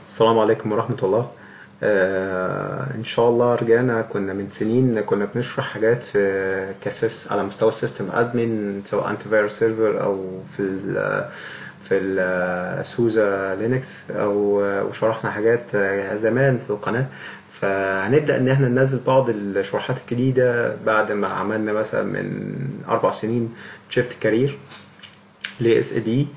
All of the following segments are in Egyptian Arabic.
السلام عليكم ورحمة الله آه إن شاء الله رجعنا كنا من سنين كنا بنشرح حاجات في كاسيس على مستوى السيستم ادمن سواء انتي فيروس سيرفر أو في ال في السوزا لينكس أو وشرحنا حاجات زمان في القناة فهنبدأ إن احنا ننزل بعض الشروحات الجديدة بعد ما عملنا مثلا من أربع سنين شيفت كارير ل اس اي بي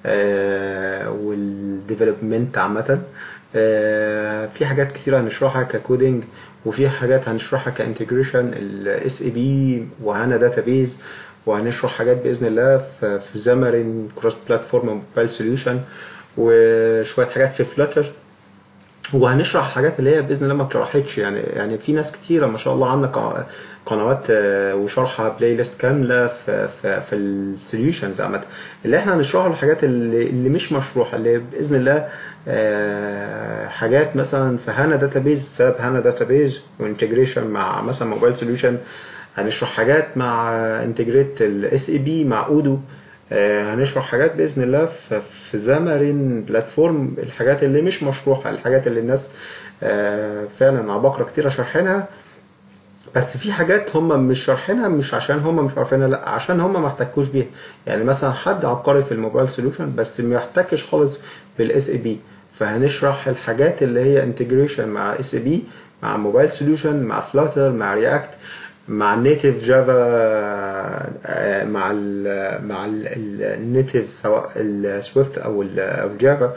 والديفلوبمنت عامة آه، في حاجات كتيرة هنشرحها ككودينج وفي حاجات هنشرحها كانتجريشن الاس اي بي وهانا داتابيز وهنشرح حاجات باذن الله في في زامرين كروس بلاتفورم موبايل سوليوشن وشويه حاجات في فلاتر وهنشرح حاجات اللي هي باذن الله ما اتشرحتش يعني يعني في ناس كتيره ما شاء الله عامله قا- قنوات آه، وشرحها بلاي ليست كامله في في, في السوليوشنز عامه اللي احنا هنشرحه الحاجات اللي, اللي مش مشروحه اللي باذن الله آه، حاجات مثلا في هانا داتابيز ساب هانا داتابيز وانتجريشن مع مثلا موبايل سوليوشن هنشرح حاجات مع انتجريت الاس اي بي مع اودو آه، هنشرح حاجات باذن الله في في زمرين بلاتفورم الحاجات اللي مش مشروحه الحاجات اللي الناس آه، فعلا عباقرة كتيرة شارحينها بس في حاجات هم مش شارحينها مش عشان هم مش عارفينها لا عشان هم ما احتكوش بيها يعني مثلا حد عبقري في الموبايل سوليوشن بس ما يحتكش خالص بالاس اي بي فهنشرح الحاجات اللي هي انتجريشن مع اس اي بي مع موبايل سوليوشن مع فلاتر مع رياكت مع النيتف جافا آه، مع ال مع النيتف سواء السويفت او ال او الجافا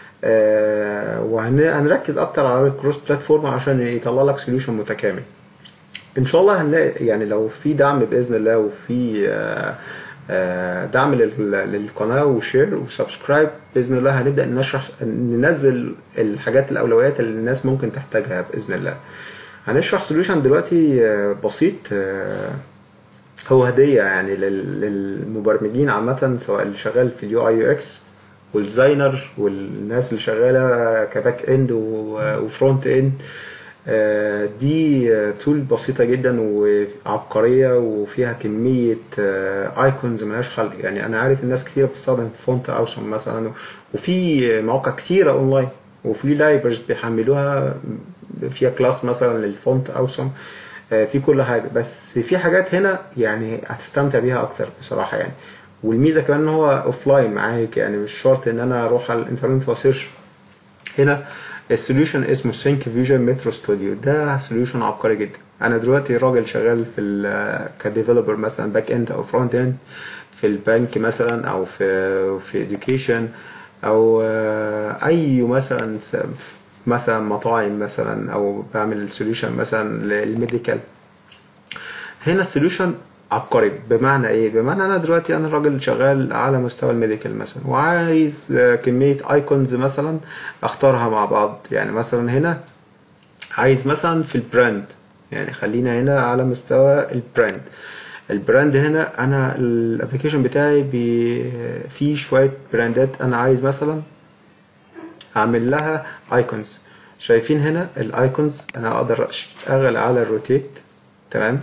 وهنركز اكتر على الكروس بلاتفورم عشان يطلع لك سوليوشن متكامل ان شاء الله هنلاقي يعني لو في دعم باذن الله وفي آه، آه، دعم لل- للقناه وشير وسبسكرايب باذن الله هنبدا نشرح ننزل الحاجات الاولويات اللي الناس ممكن تحتاجها باذن الله هنشرح سوليوشن دلوقتي آه، بسيط آه، هو هديه يعني لل- للمبرمجين عامه سواء اللي شغال في اليو اي يو اكس والديزاينر والناس اللي شغاله كباك اند وفرونت اند آه، دي آه، تول بسيطة جدا وعبقرية وفيها كمية ايكونز ملهاش حل يعني انا عارف الناس كتيرة بتستخدم فونت اوسم مثلا وفي مواقع كتيرة اونلاين وفي لايبرز بيحملوها فيها كلاس مثلا للفونت اوسم آه، في كل حاجة بس في حاجات هنا يعني هتستمتع بيها اكتر بصراحة يعني والميزة كمان ان هو اوف لاين معاك يعني مش شرط ان انا اروح على الانترنت واسيرش هنا السوليوشن اسمه سينك فيجن مترو ستوديو ده سوليوشن عبقري جدا انا دلوقتي راجل شغال في ال كديفلوبر مثلا باك اند او فرونت اند في البنك مثلا او في في education او آه، اي مثلا س- مثلا مطاعم مثلا او بعمل سوليوشن مثلا للميديكال هنا السوليوشن عبقري بمعنى ايه بمعنى انا دلوقتي انا راجل شغال على مستوى الميديكال مثلا وعايز آه، كمية ايكونز مثلا اختارها مع بعض يعني مثلا هنا عايز مثلا في البراند يعني خلينا هنا على مستوى البراند البراند هنا انا الابلكيشن بتاعي بي فيه شوية براندات انا عايز مثلا اعمل لها ايكونز شايفين هنا الايكونز انا اقدر اشتغل على الروتيت تمام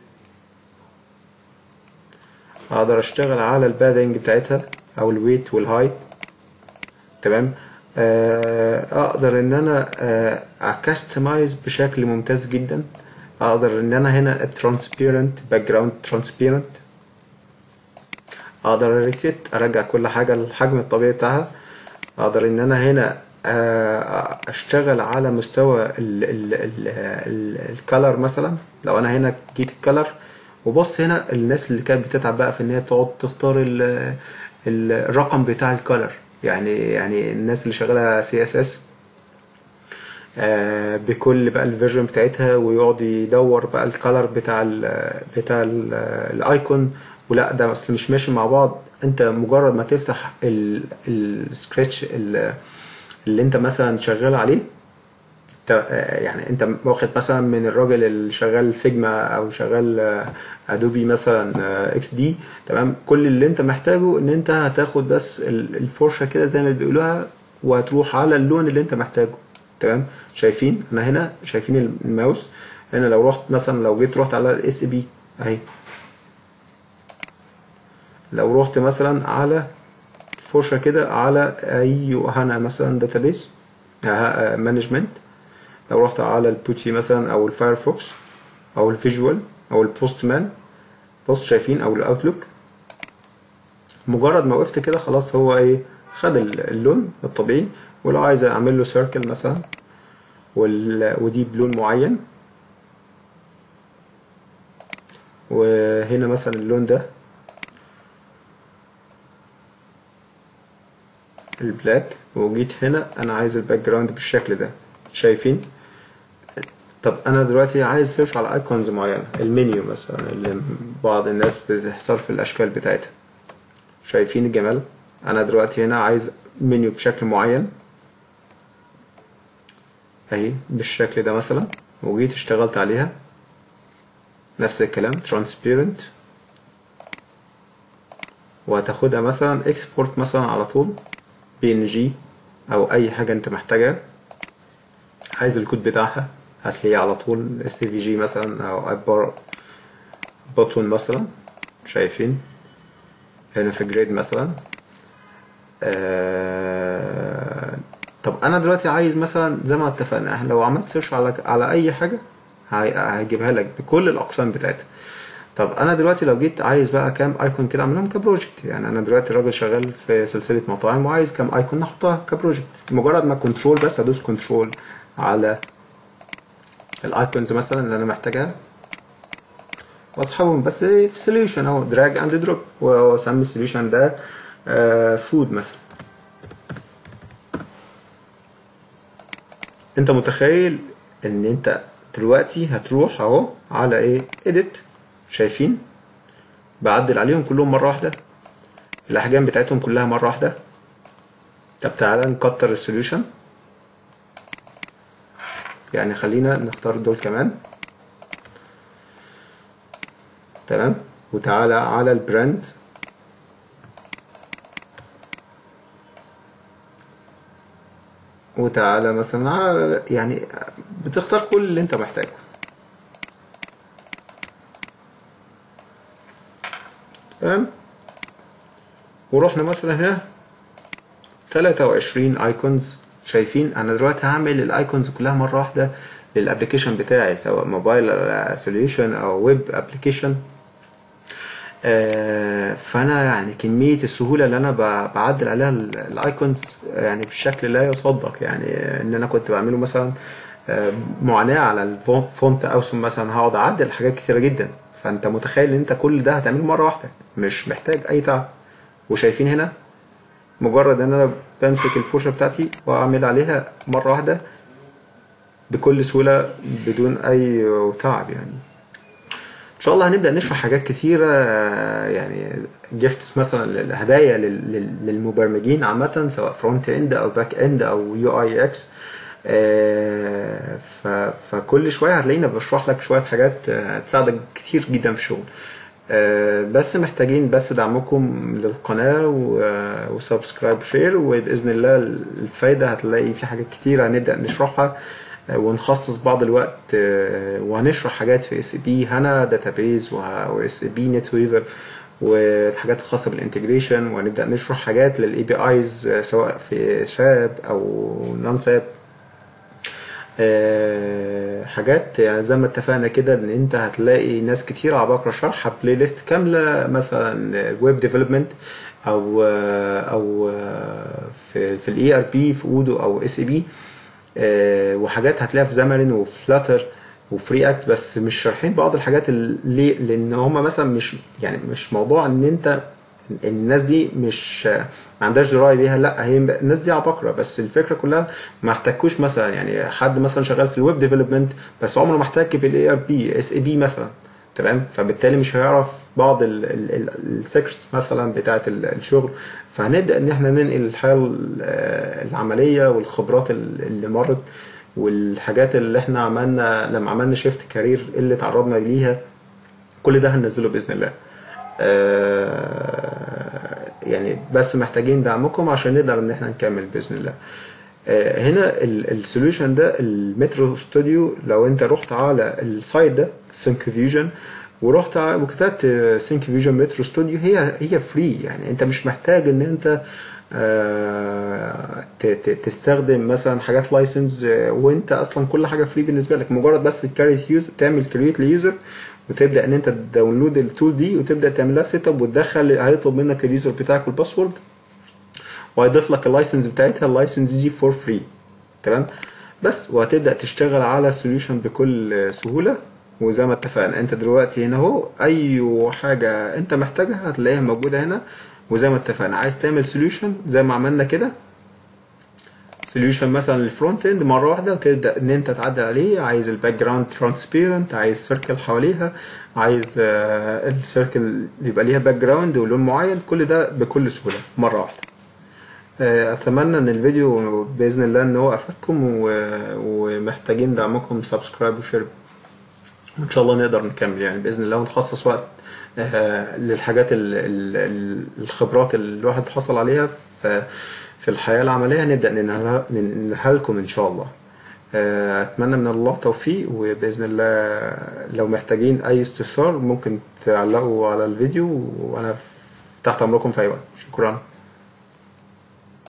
اقدر اشتغل على البادنج بتاعتها او الويت والهايت تمام آه، اقدر ان انا اكستمايز بشكل ممتاز جدا اقدر ان انا هنا ترانسبيرنت باك جراوند ترانسبيرنت اقدر ريسيت ارجع كل حاجه للحجم الطبيعي بتاعها اقدر ان انا هنا آه، اشتغل على مستوى الكالر مثلا لو انا هنا جيت الكالر وبص هنا الناس اللي كانت بتتعب بقى في ان هي تقعد تختار ال- ال- الرقم بتاع الكالر يعني يعني الناس اللي شغاله سي اس اس آه، بكل بقى الفيرجن بتاعتها ويقعد يدور بقى الكالر بتاع ال بتاع ال الايكون ولا ده اصل مش ماشي مع بعض انت مجرد ما تفتح السكريتش اللي انت مثلا شغال عليه ت- آه، يعني انت واخد مثلا من الراجل اللي شغال فيجما او شغال آه، ادوبي مثلا اكس دي تمام كل اللي انت محتاجه ان انت هتاخد بس ال- الفرشه كده زي ما بيقولوها وهتروح على اللون اللي انت محتاجه تمام شايفين انا هنا شايفين الماوس هنا لو رحت مثلا لو جيت رحت على الاس بي اهي لو رحت مثلا على فرشه كده على اي هنا مثلا داتابيس مانجمنت لو رحت على البوتي مثلا او الفايرفوكس او الفيجوال او البوست مان بص شايفين او الاوتلوك مجرد ما وقفت كده خلاص هو ايه خد اللون الطبيعي ولو عايز اعمل له سيركل مثلا وال... ودي بلون معين وهنا مثلا اللون ده البلاك وجيت هنا انا عايز الباك جراوند بالشكل ده شايفين طب انا دلوقتي عايز سيرش على ايكونز معينه المنيو مثلا اللي بعض الناس بتحتار في الاشكال بتاعتها شايفين الجمال انا دلوقتي هنا عايز منيو بشكل معين اهي بالشكل ده مثلا وجيت اشتغلت عليها نفس الكلام ترانسبيرنت وهتاخدها مثلا اكسبورت مثلا على طول بي ان جي او اي حاجه انت محتاجها عايز الكود بتاعها هتلاقيه على طول اس تي في جي مثلا او ابر بوتون مثلا شايفين هنا في جريد مثلا آه طب انا دلوقتي عايز مثلا زي ما اتفقنا احنا لو عملت سيرش على على اي حاجه هيجيبها لك بكل الاقسام بتاعتها طب انا دلوقتي لو جيت عايز بقى كام ايكون كده اعملهم كبروجكت يعني انا دلوقتي راجل شغال في سلسله مطاعم وعايز كام ايكون نحطها كبروجكت مجرد ما كنترول بس ادوس كنترول على الايكونز مثلا اللي انا محتاجها واسحبهم بس في سوليوشن اهو دراج اند دروب واسمي السوليوشن ده فود مثلا انت متخيل ان انت دلوقتي هتروح اهو على ايه edit شايفين بعدل عليهم كلهم مرة واحدة الأحجام بتاعتهم كلها مرة واحدة طب تعالى نكتر السوليوشن يعني خلينا نختار دول كمان تمام وتعالى على البراند وتعالى مثلا على يعني بتختار كل اللي انت محتاجه تمام ورحنا مثلا هنا 23 ايكونز شايفين انا دلوقتي هعمل الايكونز كلها مره واحده للابلكيشن بتاعي سواء موبايل سوليوشن او ويب ابلكيشن فانا يعني كميه السهوله اللي انا بعدل عليها الايكونز يعني بشكل لا يصدق يعني ان انا كنت بعمله مثلا معاناه على الفونت اوسم مثلا هقعد اعدل حاجات كتيره جدا فانت متخيل ان انت كل ده هتعمله مره واحده مش محتاج اي تعب وشايفين هنا مجرد ان انا بمسك الفرشه بتاعتي واعمل عليها مره واحده بكل سهوله بدون اي تعب يعني ان شاء الله هنبدا نشرح حاجات كتيره يعني جيفتس مثلا الهدايا للمبرمجين عامه سواء فرونت اند او باك اند او يو اي اكس فكل شويه هتلاقينا بشرح لك شويه حاجات هتساعدك كتير جدا في الشغل بس محتاجين بس دعمكم للقناة وسبسكرايب وشير وبإذن الله الفايدة هتلاقي في حاجات كتير هنبدأ نشرحها ونخصص بعض الوقت وهنشرح حاجات في اس بي هانا داتابيز واس بي نت ويفر والحاجات الخاصة بالانتجريشن وهنبدأ نشرح حاجات للاي بي ايز سواء في ساب او نون ساب أه حاجات يعني زي ما اتفقنا كده ان انت هتلاقي ناس كتير على بكره شرح بلاي ليست كامله مثلا ويب ديفلوبمنت او او في في الاي ار بي في اودو او اس اي بي وحاجات هتلاقيها في زامرين وفلاتر وفري اكت بس مش شارحين بعض الحاجات اللي لان هما مثلا مش يعني مش موضوع ان انت الناس دي مش ما عندهاش درايه بيها لا هي الناس دي عباقره بس الفكره كلها ما احتكوش مثلا يعني حد مثلا شغال في الويب ديفلوبمنت بس عمره ما احتك بالاي ار بي اس اي بي مثلا تمام فبالتالي مش هيعرف بعض السيكرتس مثلا بتاعه الشغل فهنبدا ان احنا ننقل الحياه العمليه والخبرات اللي مرت والحاجات اللي احنا عملنا لما عملنا شيفت كارير اللي تعرضنا ليها كل ده هننزله باذن الله يعني بس محتاجين دعمكم عشان نقدر ان احنا نكمل باذن الله هنا السوليوشن ده المترو ستوديو لو انت رحت على السايت ده سينك فيوجن ورحت وكتبت سينك فيوجن مترو ستوديو هي هي فري يعني انت مش محتاج ان انت آه، ت- ت- تستخدم مثلا حاجات لايسنس وانت اصلا كل حاجه فري بالنسبه لك مجرد بس كاريت يوز تعمل كريت ليوزر وتبدا ان انت تداونلود التول دي وتبدا تعمل لها سيت اب وتدخل هيطلب منك اليوزر بتاعك والباسورد وهيضيف لك اللايسنس بتاعتها اللايسنس دي فور فري تمام بس وهتبدا تشتغل على السوليوشن بكل سهوله وزي ما اتفقنا انت دلوقتي هنا اهو اي حاجه انت محتاجها هتلاقيها موجوده هنا وزي ما اتفقنا عايز تعمل سوليوشن زي ما عملنا كده سوليوشن مثلا للفرونت اند مره واحده وتبدا ان انت تعدل عليه عايز الباك جراوند ترانسبيرنت عايز سيركل حواليها عايز آه، السيركل يبقى ليها باك جراوند ولون معين كل ده بكل سهوله مره واحده آه، اتمنى ان الفيديو باذن الله ان هو افادكم و- ومحتاجين دعمكم سبسكرايب وشير وان شاء الله نقدر نكمل يعني باذن الله ونخصص وقت آه، للحاجات ال- ال- ال- الخبرات اللي الواحد حصل عليها في في الحياه العمليه نبدا ننقلها ننقلها لكم ان شاء الله آه، اتمنى من الله توفيق وباذن الله لو محتاجين اي استفسار ممكن تعلقوا على الفيديو وانا تحت امركم في اي وقت شكرا